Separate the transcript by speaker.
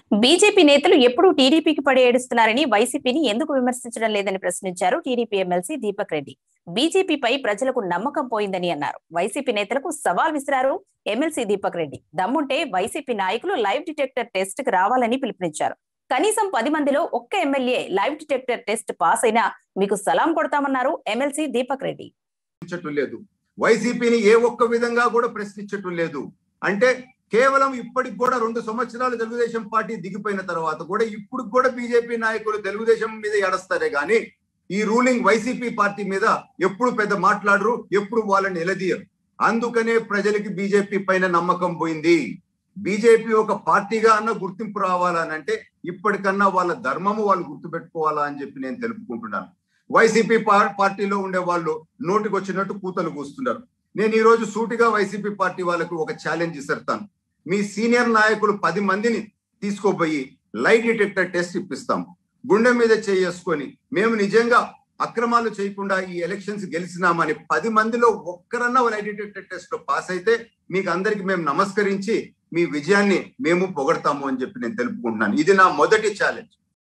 Speaker 1: BJP నేతలు ఎప్పుడూ టీడీపీకి పడి ఏడుస్తున్నారని వైసీపీని ఎందుకు విమర్శించడం లేదని ప్రశ్నించారు టీడీపీ ఎమ్మెల్సీ దీపక్ రెడ్డి బీజేపీపై ప్రజలకు నమ్మకం పోయిందని అన్నారు వైసీపీ నేతలకు సవాల్ విసిరారు ఎమ్మెల్సీ దీపక్ రెడ్డి దమ్ముంటే వైసీపీ నాయకులు లైవ్ డిటెక్టర్ టెస్ట్ కి రావాలని పిలుపునిచ్చారు కనీసం పది మందిలో ఒక్క MLA lie detector test pass అయినా మీకు సలాం కొడతామన్నారు ఎమ్మెల్సీ దీపక్ రెడ్డి
Speaker 2: ప్రశ్నించటం లేదు వైసీపీని ఏ ఒక్క విధంగా కూడా ప్రశ్నించటం లేదు అంటే కేవలం ఇప్పటికి కూడా రెండు సంవత్సరాలు తెలుగుదేశం పార్టీ దిగిపోయిన తర్వాత కూడా ఇప్పుడు కూడా బీజేపీ నాయకులు తెలుగుదేశం మీద ఎడస్తారే గాని ఈ రూలింగ్ వైసీపీ పార్టీ మీద ఎప్పుడు పెద్ద మాట్లాడరు ఎప్పుడు వాళ్ళని నిలదీయరు అందుకనే ప్రజలకి బీజేపీ పైన నమ్మకం పోయింది బీజేపీ ఒక పార్టీగా అన్న గుర్తింపు రావాలనంటే ఇప్పటికన్నా వాళ్ళ ధర్మము వాళ్ళు గుర్తుపెట్టుకోవాలా అని చెప్పి నేను తెలుపుకుంటున్నాను వైసీపీ పార్టీలో ఉండే వాళ్ళు నోటికి వచ్చినట్టు కూతలు కూస్తున్నారు నేను ఈ రోజు సూటిగా వైసీపీ పార్టీ వాళ్ళకు ఒక ఛాలెంజ్ ఇస్తాను మీ సీనియర్ నాయకులు పది మందిని తీసుకోపోయి లైట్ డిటెక్టర్ టెస్ట్ ఇప్పిస్తాం గుండె మీద చేసుకొని మేము నిజంగా అక్రమాలు చేయకుండా ఈ ఎలక్షన్స్ గెలిచినామని పది మందిలో ఒక్కరన్నా లైట్ డిటెక్టర్ టెస్ట్ లో పాస్ అయితే మీకు అందరికి మేము నమస్కరించి మీ విజయాన్ని మేము పొగడతాము అని చెప్పి నేను తెలుపుకుంటున్నాను ఇది నా మొదటి ఛాలెంజ్